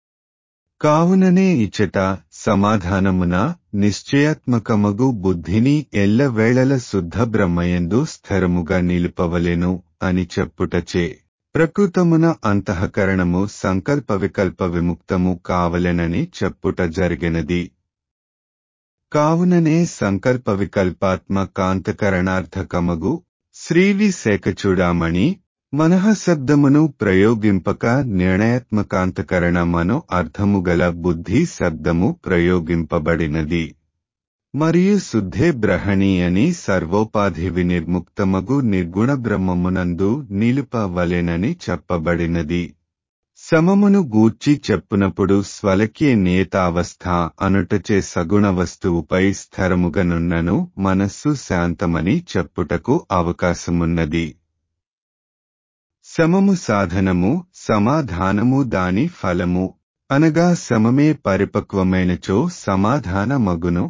[SPEAKER 1] కావుననే ఇచట సమాధానమున నిశ్చయాత్మకమగు బుద్ధిని ఎల్లవేళల శుద్ధ బ్రహ్మయందు స్థిరముగా నిలుపవలెను అని చెప్పుటచే ప్రకృతమున అంతఃకరణము సంకల్ప వికల్ప విముక్తము కావలెనని చెప్పుట జరిగినది కావుననే సంకల్ప వికల్పాత్మ కాంతకరణార్థకమగు శ్రీవి శేఖచూడామణి మనః శబ్దమును ప్రయోగింపక నిర్ణయాత్మకాంతకరణమను అర్థముగల బుద్ధి శబ్దము ప్రయోగింపబడినది మరియు శుద్ధే బ్రహణి అని సర్వోపాధి వినిర్ముక్తమగు నిర్గుణ బ్రహ్మమునందు నిలుపవలెనని చెప్పబడినది సమమును గూర్చి చెప్పునప్పుడు స్వలక్య నియతావస్థ అనుటచే సగుణ వస్తువుపై స్థిరముగనున్నను మనస్సు శాంతమని చెప్పుటకు అవకాశమున్నది సమము సాధనము సమాధానము దాని ఫలము అనగా సమమే పరిపక్వమైనచో సమాధాన మగును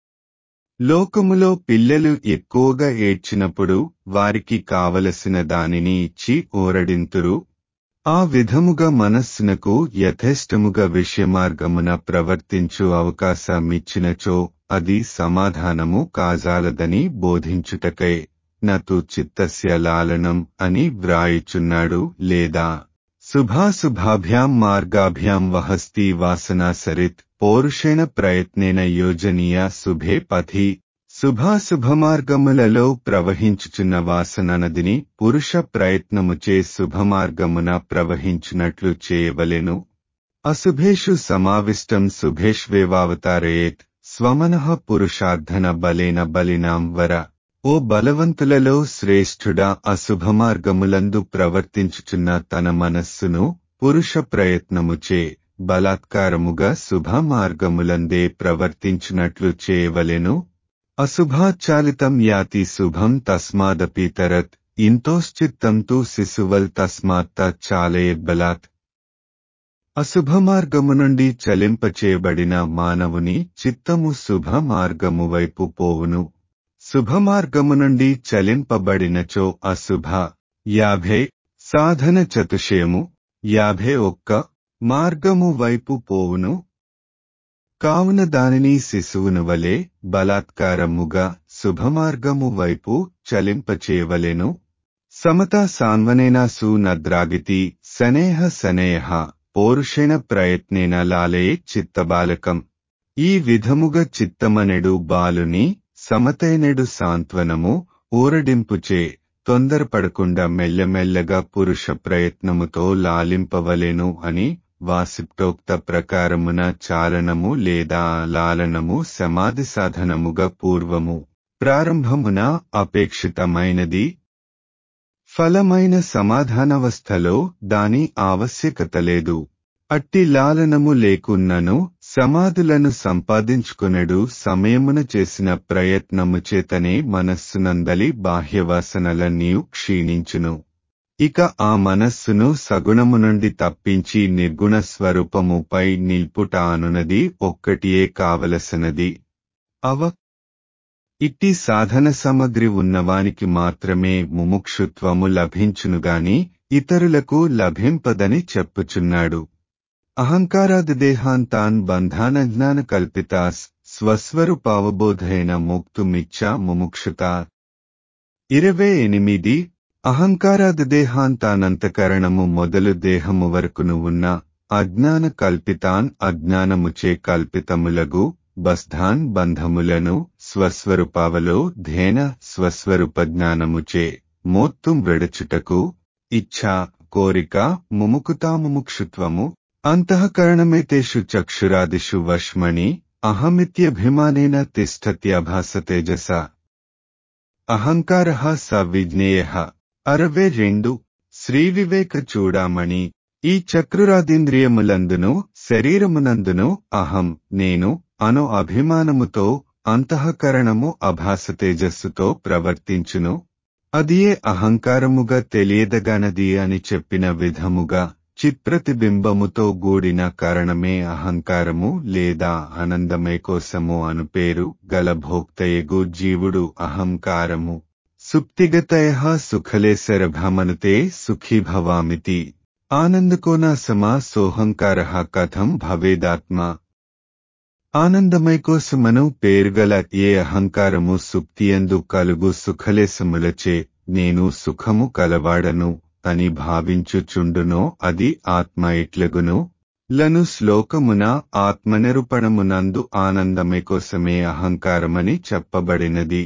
[SPEAKER 1] లోకములో పిల్లలు ఎక్కువగా ఏడ్చినప్పుడు వారికి కావలసిన దానిని ఇచ్చి ఓరడింతురు ఆ విధముగా మనస్సునకు యథేష్టముగా విషయమార్గమున ప్రవర్తించు అవకాశమిచ్చినచో అది సమాధానము కాజాలదని బోధించుటకై నతు చిత్తస్య లాలనం అని వ్రాయుచున్నాడు లేదా శుభాశుభాభ్యాం మార్గాభ్యాం వహస్తి వాసనా సరిత్ పౌరుషేణ ప్రయత్నేన యోజనీయ శుభే పథి శుభాశుభమార్గములలో ప్రవహించుచున్న వాసన నదిని పురుష ప్రయత్నముచే శుభమార్గమున ప్రవహించునట్లు చేయవలెను అశుభేషు సమావిష్టం శుభేష్వేవావతారయేత్ స్వమనః పురుషార్థన బలేన బలినాం వర ఓ బలవంతులలో శ్రేష్ఠుడా అశుభమార్గములందు ప్రవర్తించుచున్న తన మనస్సును పురుష ప్రయత్నముచే బలాత్కారముగా శుభ మార్గములందే ప్రవర్తించునట్లు చేయవలెను అశుభాచాలితం యాతి శుభం తస్మాదపీతరత్ ఇంతోశ్చిత్తం తు శిశువల్ తస్మాత్ చాలయద్బలాత్ అశుభ మార్గము నుండి చలింపచేయబడిన మానవుని చిత్తము శుభ మార్గము వైపు పోవును శుభమార్గము నుండి చలింపబడినచో అశుభ యాభై సాధన చతుషయము యాభై ఒక్క మార్గము వైపు పోవును కావున దానిని శిశువును వలె బలాత్కారముగా శుభమార్గము వైపు చలింపచేయవలెను సమతా సాన్వనేనా సూనద్రాగితి సనేహ సనేహ పౌరుషేణ ప్రయత్నేన లాలయే చిత్తబాలకం ఈ విధముగా చిత్తమనెడు బాలుని సమతైనెడు సాంత్వనము ఊరడింపుచే తొందరపడకుండా మెల్లమెల్లగా పురుష ప్రయత్నముతో లాలింపవలెను అని వాసిప్టోక్త ప్రకారమున చాలనము లేదా లాలనము సమాధి సాధనముగా పూర్వము ప్రారంభమున అపేక్షితమైనది ఫలమైన సమాధానవస్థలో దాని ఆవశ్యకత లేదు అట్టి లాలనము లేకున్నను సమాధులను సంపాదించుకునడు సమయమున చేసిన ప్రయత్నము చేతనే మనస్సునందలి బాహ్యవాసనలన్నీ క్షీణించును ఇక ఆ మనస్సును సగుణము నుండి తప్పించి నిర్గుణ స్వరూపముపై నిల్పుట అనునది ఒక్కటియే కావలసినది అవ ఇట్టి సాధన సామగ్రి ఉన్నవానికి మాత్రమే ముముక్షుత్వము లభించునుగాని ఇతరులకు లభింపదని చెప్పుచున్నాడు అహంకారాది దేహాంతాన్ బంధాన జ్ఞాన కల్పితాస్ స్వస్వరూపావబోధైన మోక్తుమిచ్చా ముముక్షుత ఇరవై ఎనిమిది అహంకారాది దేహాంతానంతకరణము మొదలు దేహము వరకును ఉన్న అజ్ఞాన కల్పితాన్ అజ్ఞానముచే కల్పితములగు బస్ధాన్ బంధములను స్వస్వరూపావలో ధేన స్వస్వరూప జ్ఞానముచే మోత్తుం విడచుటకు ఇచ్ఛా కోరిక ముముకుతాముముక్షుత్వము అంతఃకరణమేతేషు చక్షురాదిషు వష్మణి అహమిత్యభిమానేన తిష్టత్యభాసతేజస అహంకార స విజ్ఞేయ అరవై రెండు శ్రీ వివేక చూడామణి ఈ చక్రురాదింద్రియములందును శరీరమునందును అహం నేను అను అభిమానముతో అంతఃకరణము అభాస తేజస్సుతో ప్రవర్తించును అదియే అహంకారముగా తెలియదగనది అని చెప్పిన విధముగా చిత్ప్రతిబింబముతో గూడిన కారణమే అహంకారము లేదా ఆనందమే కోసము అను పేరు గల భోక్తయగు జీవుడు అహంకారము సుప్తిగతయ సుఖలేశరభమనుతే సుఖీ భవామితి ఆనందకోనా సమా సోహంకార కథం భవేదాత్మ ఆనందమైకోసమను పేరుగల ఏ అహంకారము సుప్తియందు కలుగు సుఖలేశములచే నేను సుఖము కలవాడను అని భావించుచుండునో అది ఆత్మ ఇట్లగును లను శ్లోకమున ఆత్మనిరూపణమునందు ఆనందమే కోసమే అహంకారమని చెప్పబడినది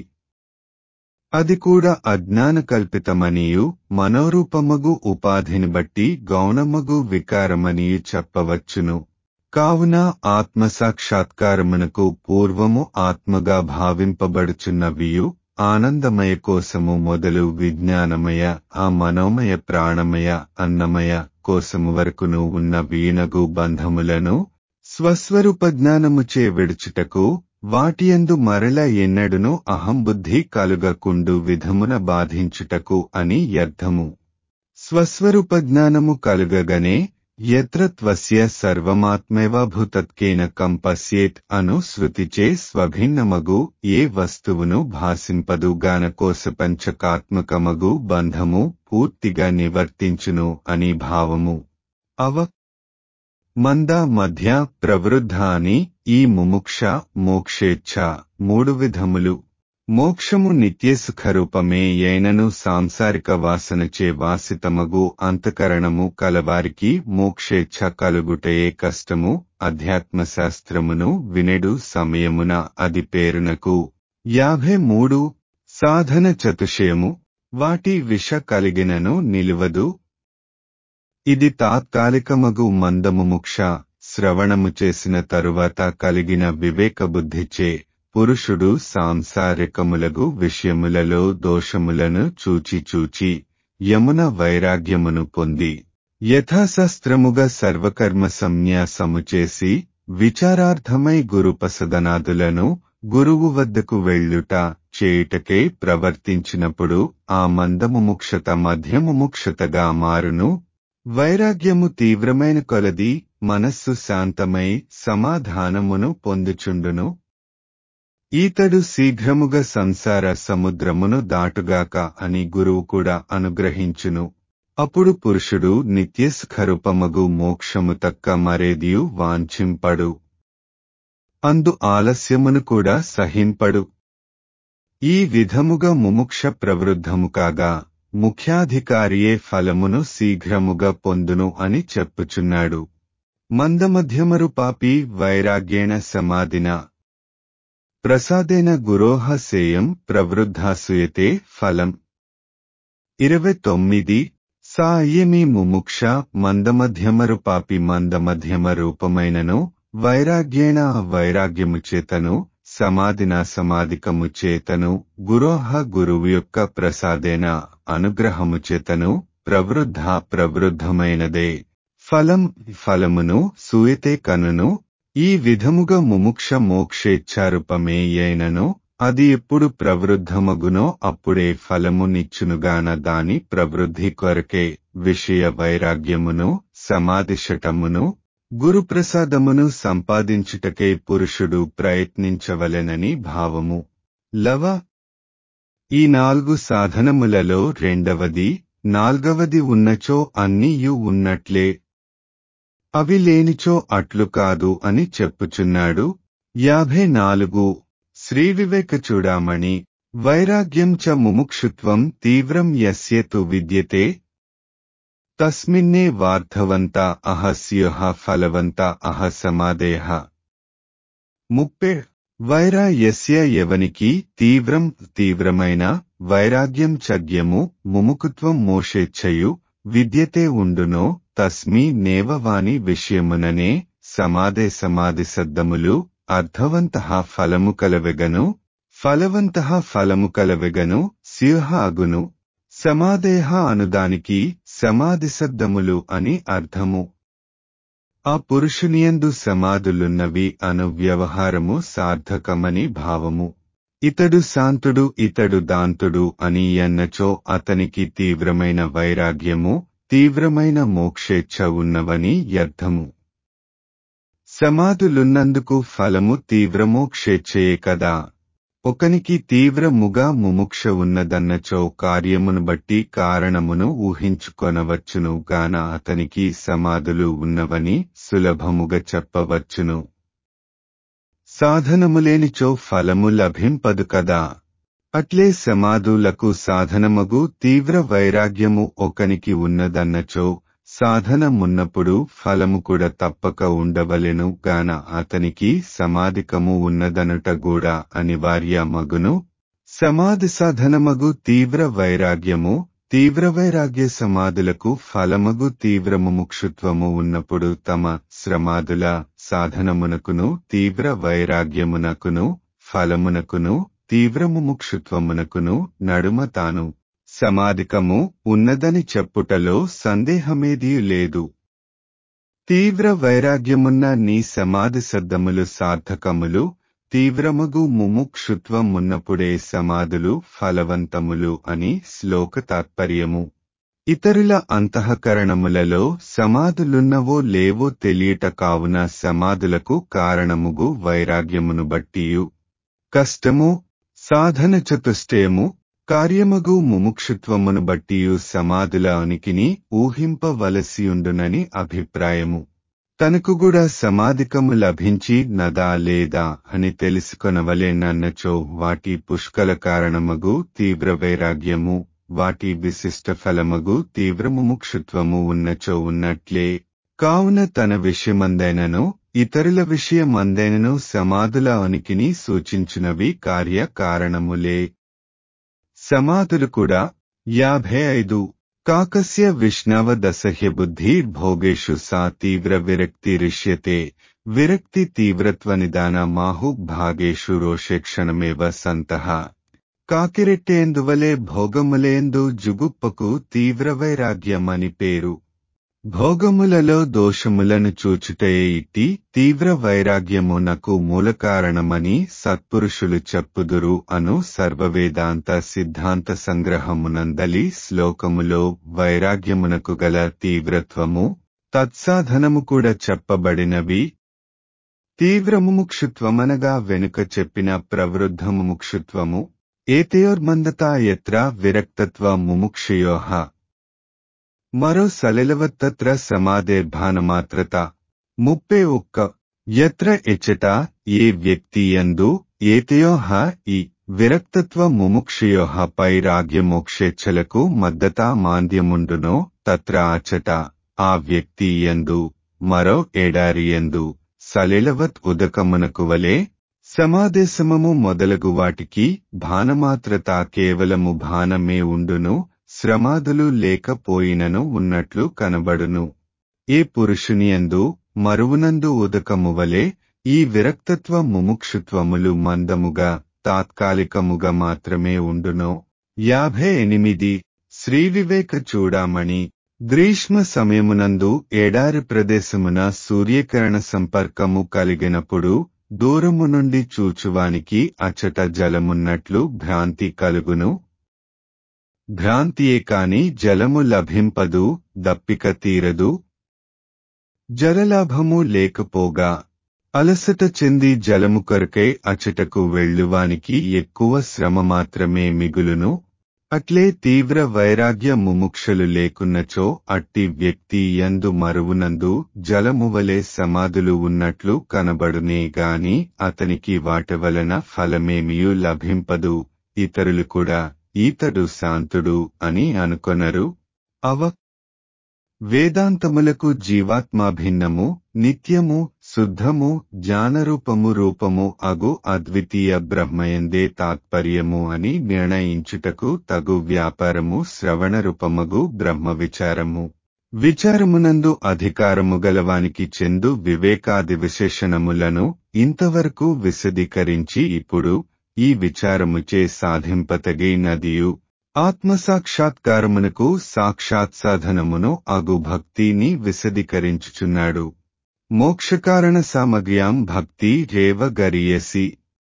[SPEAKER 1] అది కూడా అజ్ఞాన కల్పితమనియు మనోరూపమగు ఉపాధిని బట్టి గౌణమగు వికారమనియు చెప్పవచ్చును కావున ఆత్మసాక్షాత్కారమునకు పూర్వము ఆత్మగా భావింపబడుచున్నవియు ఆనందమయ కోసము మొదలు విజ్ఞానమయ ఆ మనోమయ ప్రాణమయ అన్నమయ కోసము వరకును ఉన్న వీణగు బంధములను స్వస్వరూప జ్ఞానముచే విడుచుటకు వాటియందు మరల ఎన్నడును అహంబుద్ధి కలుగకుండు విధమున బాధించుటకు అని అర్థము స్వస్వరూప జ్ఞానము కలుగగనే ఎత్ర త్వస్య సర్వమాత్మేవ భూతత్కేన కంపస్యేత్ అను శృతిచే స్వభిన్నమగు ఏ వస్తువును భాసింపదు గాన కోసపంచకాత్మకమగు బంధము పూర్తిగా నివర్తించును అని భావము అవ మంద మధ్య ప్రవృద్ధ అని ఈ ముముక్ష మోక్షేచ్ఛ మూడు విధములు మోక్షము నిత్యసుఖరూపమే యైనను సాంసారిక వాసనచే వాసితమగు అంతకరణము కలవారికి మోక్షేచ్ఛ కలుగుటయే కష్టము అధ్యాత్మశాస్త్రమును వినెడు సమయమున అది పేరునకు యాభై మూడు సాధన చతుషయము వాటి విష కలిగినను నిలువదు ఇది తాత్కాలికమగు మందముముక్ష శ్రవణము చేసిన తరువాత కలిగిన వివేక బుద్ధిచే పురుషుడు సాంసారికములగు విషయములలో దోషములను చూచి చూచి యమున వైరాగ్యమును పొంది యథాశాస్త్రముగా సర్వకర్మ సంన్యాసము చేసి విచారార్థమై గురుపసదనాదులను గురువు వద్దకు వెళ్ళుట చేయుటకే ప్రవర్తించినప్పుడు ఆ మందముముక్షత మధ్యముముక్షతగా మారును వైరాగ్యము తీవ్రమైన కొలది మనస్సు శాంతమై సమాధానమును పొందుచుండును ఈతడు శీఘ్రముగా సంసార సముద్రమును దాటుగాక అని గురువు కూడా అనుగ్రహించును అప్పుడు పురుషుడు నిత్యస్ఖరూపమగు మోక్షము తక్క మరేదియు వాంఛింపడు అందు ఆలస్యమును కూడా సహింపడు ఈ విధముగా ముముక్ష ప్రవృద్ధము కాగా ముఖ్యాధికారియే ఫలమును శీఘ్రముగా పొందును అని చెప్పుచున్నాడు మందమధ్యమరు పాపి వైరాగ్యేణ సమాధిన ప్రసాదేన గురోహ సేయం ప్రవృద్ధాసూయతే ఫలం ఇరవై తొమ్మిది సా అయ్యమి ముముక్ష మందమధ్యమరు పాపి మందమధ్యమ రూపమైనను వైరాగ్యేణ వైరాగ్యము చేతను సమాధిన సమాధికము చేతను గురోహ గురువు యొక్క ప్రసాదేన అనుగ్రహము చేతను ప్రవృద్ధ ప్రవృద్ధమైనదే ఫలం ఫలమును సూయతే కనును ఈ విధముగా ముముక్ష మోక్షేచ్ఛారూపమే అయినను అది ఎప్పుడు ప్రవృద్ధమగునో అప్పుడే ఫలము నిచ్చునుగాన దాని ప్రవృద్ధి కొరకే విషయ వైరాగ్యమును సమాధిషటమును గురుప్రసాదమును సంపాదించుటకే పురుషుడు ప్రయత్నించవలెనని భావము లవ ఈ నాలుగు సాధనములలో రెండవది నాల్గవది ఉన్నచో అన్నీయు ఉన్నట్లే అవి లేనిచో అట్లు కాదు అని చెప్పుచున్నాడు యాభై నాలుగు శ్రీ వివేక చూడామణి వైరాగ్యం చ ముముక్షుత్వం తీవ్రం యస్యతు విద్యతే తస్మిన్నే వార్థవంత అహస్యుహ ఫలవంత అహ సమాదేహ ముప్పే వైరా యస్య ఎవనికి తీవ్రం తీవ్రమైన వైరాగ్యం చగ్యము ముముకుత్వం మోషేచ్ఛయు విద్యతే ఉండునో తస్మి నేవవాని విషయముననే సమాదే సమాధి సద్దములు అర్థవంత ఫలము కలవెగను ఫలవంత ఫలము కలవెగను స్యూహ అగును సమాదేహ అనుదానికి సమాధి సద్దములు అని అర్థము ఆ పురుషునియందు సమాధులున్నవి అను వ్యవహారము సార్థకమని భావము ఇతడు శాంతుడు ఇతడు దాంతుడు అని ఎన్నచో అతనికి తీవ్రమైన వైరాగ్యము తీవ్రమైన మోక్షేచ్ఛ ఉన్నవని అర్థము సమాధులున్నందుకు ఫలము తీవ్రమోక్షేచ్ఛయే కదా ఒకనికి తీవ్రముగా ముముక్ష ఉన్నదన్నచో కార్యమును బట్టి కారణమును ఊహించుకొనవచ్చును గాన అతనికి సమాధులు ఉన్నవని సులభముగా చెప్పవచ్చును సాధనములేనిచో ఫలము లభింపదు కదా అట్లే సమాధులకు సాధనమగు తీవ్ర వైరాగ్యము ఒకనికి ఉన్నదన్నచో సాధనమున్నప్పుడు ఫలము కూడా తప్పక ఉండవలెను గాన అతనికి సమాధికము ఉన్నదనుట కూడా అనివార్య మగును సమాధి సాధనమగు తీవ్ర వైరాగ్యము తీవ్ర వైరాగ్య సమాధులకు ఫలమగు తీవ్ర ముముక్షుత్వము ఉన్నప్పుడు తమ శ్రమాదుల సాధనమునకును తీవ్ర వైరాగ్యమునకును ఫలమునకును తీవ్ర ముముక్షుత్వమునకును నడుమ తాను సమాధికము ఉన్నదని చెప్పుటలో సందేహమేదీ లేదు తీవ్ర వైరాగ్యమున్న నీ సమాధి శబ్దములు సార్థకములు తీవ్రమగు ముముక్షుత్వమున్నప్పుడే సమాధులు ఫలవంతములు అని శ్లోక తాత్పర్యము ఇతరుల అంతఃకరణములలో సమాధులున్నవో లేవో తెలియట కావున సమాధులకు కారణముగు వైరాగ్యమును బట్టియు కష్టము సాధన చతుష్టయము కార్యమగు ముముక్షుత్వమును బట్టియు సమాధుల ఉనికిని ఊహింపవలసియుండునని అభిప్రాయము తనకు కూడా సమాధికము లభించి నదా లేదా అని తెలుసుకొనవలేనన్నచో వాటి పుష్కల కారణమగు తీవ్ర వైరాగ్యము వాటి విశిష్ట ఫలమగు తీవ్ర ముముక్షుత్వము ఉన్నచో ఉన్నట్లే కావున తన విషయమందైనను ఇతరుల విషయమందైనను సమాధుల ఉనికిని సూచించినవి కార్య కారణములే సమాధులు కూడా యాభై ఐదు కాకస్య విష్ణవ దశహ్య బుద్ధిర్భోగేషు సా తీవ్ర విరక్తిరిష్యతే విరక్తి తీవ్రత్వ నిదాన మాహు భాగేషు రోషేక్షణమేవ సంతః కాకిరెట్టేందువలే భోగములేందు జుగుప్పకు తీవ్ర వైరాగ్యమని పేరు భోగములలో దోషములను చూచుటయే ఇట్టి తీవ్ర వైరాగ్యమునకు మూలకారణమని సత్పురుషులు చెప్పుదురు అను సర్వవేదాంత సిద్ధాంత సంగ్రహమునందలి శ్లోకములో వైరాగ్యమునకు గల తీవ్రత్వము తత్సాధనము కూడా చెప్పబడినవి తీవ్రముముక్షుత్వమనగా వెనుక చెప్పిన ప్రవృద్ధ ముముక్షుత్వము ఏతయోర్మందతా ఎత్ర విరక్తత్వ ముముక్షయోహ మరో సలిలవత్తత్ర సమాధేర్భానమాత్రత ముప్పే ఒక్క ఎత్ర ఎచ్చట ఏ వ్యక్తి యందు ఏతయోహ ఈ విరక్తత్వ ముముక్షయోహ పైరాగ్యమోక్షేచ్ఛలకు మద్దతా మాంద్యముండునో తత్ర అచట ఆ వ్యక్తి యందు మరో ఏడారి యందు సలిలవత్ ఉదకమునకు వలె సమాదేశమము మొదలగు వాటికి భానమాత్రత కేవలము భానమే ఉండును శ్రమాదులు లేకపోయినను ఉన్నట్లు కనబడును ఏ పురుషునియందు మరువునందు ఉదకము వలె ఈ విరక్తత్వ ముముక్షుత్వములు మందముగా తాత్కాలికముగా మాత్రమే ఉండునో యాభై ఎనిమిది శ్రీవివేక చూడామణి గ్రీష్మ సమయమునందు ఏడారి ప్రదేశమున సూర్యకిరణ సంపర్కము కలిగినప్పుడు దూరము నుండి చూచువానికి అచట జలమున్నట్లు భ్రాంతి కలుగును భ్రాంతియే కాని జలము లభింపదు దప్పిక తీరదు జలలాభము లేకపోగా అలసట చెంది జలము కొరకై అచటకు వెళ్ళువానికి ఎక్కువ శ్రమ మాత్రమే మిగులును అట్లే తీవ్ర వైరాగ్య ముముక్షలు లేకున్నచో అట్టి వ్యక్తి యందు మరువునందు జలము వలె సమాధులు ఉన్నట్లు కనబడునే గాని అతనికి వాటి వలన ఫలమేమియూ లభింపదు ఇతరులు కూడా ఈతడు శాంతుడు అని అనుకొనరు అవ వేదాంతములకు జీవాత్మాభిన్నము నిత్యము శుద్ధము జ్ఞానరూపము రూపము అగు అద్వితీయ బ్రహ్మయందే తాత్పర్యము అని నిర్ణయించుటకు తగు వ్యాపారము శ్రవణ రూపమగు బ్రహ్మ విచారము విచారమునందు అధికారము గలవానికి చెందు వివేకాది విశేషణములను ఇంతవరకు విశదీకరించి ఇప్పుడు ఈ విచారముచే సాధింపతగినదియు ఆత్మసాక్షాత్కారమునకు సాక్షాత్ సాధనమును అగు భక్తిని విశదీకరించుచున్నాడు మోక్షకారణ సామగ్ర్యాం భక్తి రేవ గరియసి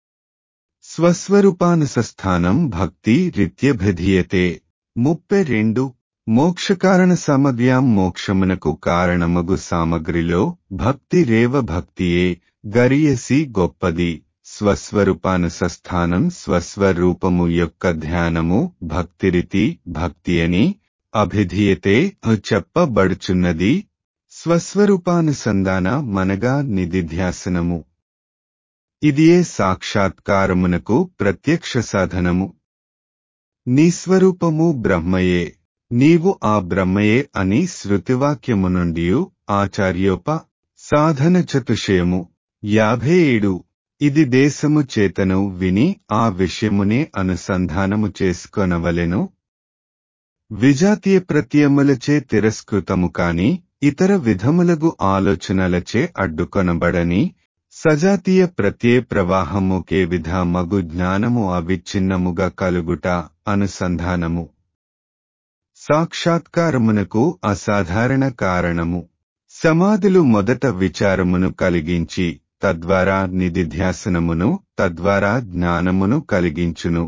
[SPEAKER 1] స్వస్వరూపానుసస్థానం భక్తి రిత్యభిధీయతే ముప్పై రెండు మోక్షకారణ సామగ్ర్యాం మోక్షమునకు కారణమగు సామగ్రిలో భక్తి రేవ భక్తియే గరియసి గొప్పది స్వస్వరూపానుసస్థానం స్వస్వరూపము యొక్క ధ్యానము భక్తిరితి భక్తి అని అభిధీయతే చెప్పబడుచున్నది స్వస్వరూపానుసంధాన మనగా నిధిధ్యాసనము ఇదియే సాక్షాత్కారమునకు ప్రత్యక్ష సాధనము నిస్వరూపము బ్రహ్మయే నీవు ఆ బ్రహ్మయే అని శృతివాక్యము నుండి ఆచార్యోప సాధన చతుషయము యాభై ఏడు ఇది దేశము చేతను విని ఆ విషయమునే అనుసంధానము చేసుకొనవలెను విజాతీయ ప్రత్యయములచే తిరస్కృతము కాని ఇతర విధములగు ఆలోచనలచే అడ్డుకొనబడని సజాతీయ ప్రత్యయ ప్రవాహముకే విధ మగు జ్ఞానము అవిచ్ఛిన్నముగా కలుగుట అనుసంధానము సాక్షాత్కారమునకు అసాధారణ కారణము సమాధులు మొదట విచారమును కలిగించి తద్వారా నిధిధ్యాసనమును తద్వారా జ్ఞానమును కలిగించును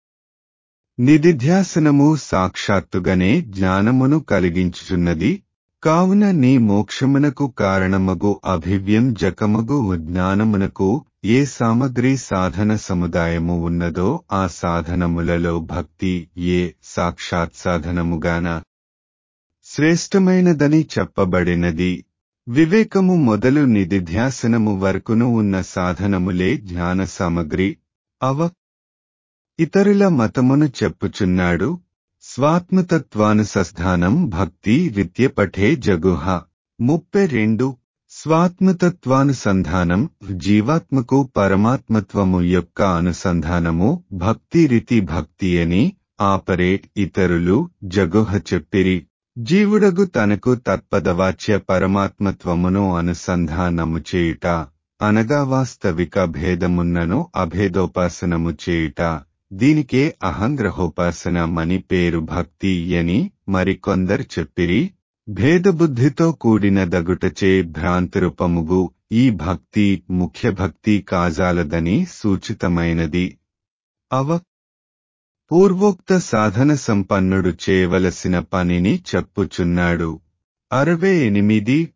[SPEAKER 1] నిధిధ్యాసనము సాక్షాత్తుగానే జ్ఞానమును కలిగించుచున్నది కావున నీ మోక్షమునకు కారణమగు అభివ్యం జకమగు జ్ఞానమునకు ఏ సామగ్రి సాధన సముదాయము ఉన్నదో ఆ సాధనములలో భక్తి ఏ సాక్షాత్ సాధనముగాన శ్రేష్టమైనదని చెప్పబడినది వివేకము మొదలు నిధిధ్యాసనము వరకును ఉన్న సాధనములే జ్ఞాన సామగ్రి అవ ఇతరుల మతమును చెప్పుచున్నాడు స్వాత్మతత్వానుసంధానం భక్తి విద్యపఠే జగుహ ముప్పై రెండు స్వాత్మతత్వానుసంధానం జీవాత్మకు పరమాత్మత్వము యొక్క అనుసంధానము భక్తి రీతి భక్తి అని ఆపరే ఇతరులు జగుహ చెప్పిరి జీవుడగు తనకు తత్పదవాచ్య పరమాత్మత్వమును అనుసంధానము చేయుట అనగా వాస్తవిక భేదమున్నను అభేదోపాసనము చేయుట దీనికే అహంగ్రహోపాసన మని పేరు భక్తి అని మరికొందరు చెప్పిరి భేదబుద్ధితో కూడిన దగుటచే భ్రాంతిరూపముగు ఈ భక్తి ముఖ్య భక్తి కాజాలదని సూచితమైనది అవ పూర్వోక్త సాధన సంపన్నుడు చేయవలసిన పనిని చెప్పుచున్నాడు అరవై ఎనిమిది